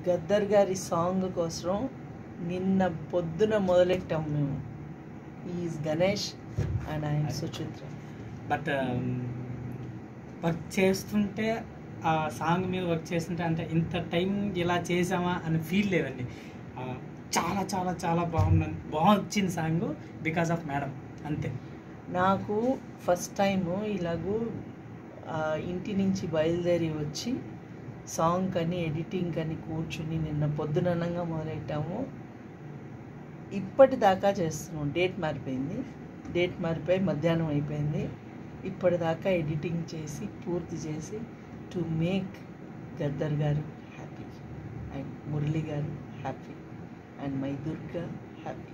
గద్దర్ గారి సాంగ్ కోసం నిన్న పొద్దున మొదలెట్టాం మేము is Ganesh and I'm Suchitra but work చేస్తుంటే ఆ సాంగ్ మీద వర్క్ చేస్తుంటే అంటే ఇంత టైం ఇలా చేసామా అని ఫీల్ లేదండి ఆ, చాలా చాలా చాలా బాగుంది బాగా వచ్చింది సాంగ్ బికాస్ ఆఫ్ మేడం అంతే నాకు ఫస్ట్ టైము ఇలాగూ ఆ, ఇంటి నుంచి బయలుదేరి వచ్చి సాంగ్ కని ఎడిటింగ్ కని కూర్చుని నిన్న పొద్దుననంగా మొదలెట్టాము ఇప్పటిదాకా చేస్తున్నాం డేట్ మారిపోయింది డేట్ మారిపోయి మధ్యాహ్నం అయిపోయింది ఇప్పటిదాకా ఎడిటింగ్ చేసి పూర్తి చేసి టు మేక్ గద్దర్ గారు హ్యాపీ అండ్ మురళి గారు happy and my Durga happy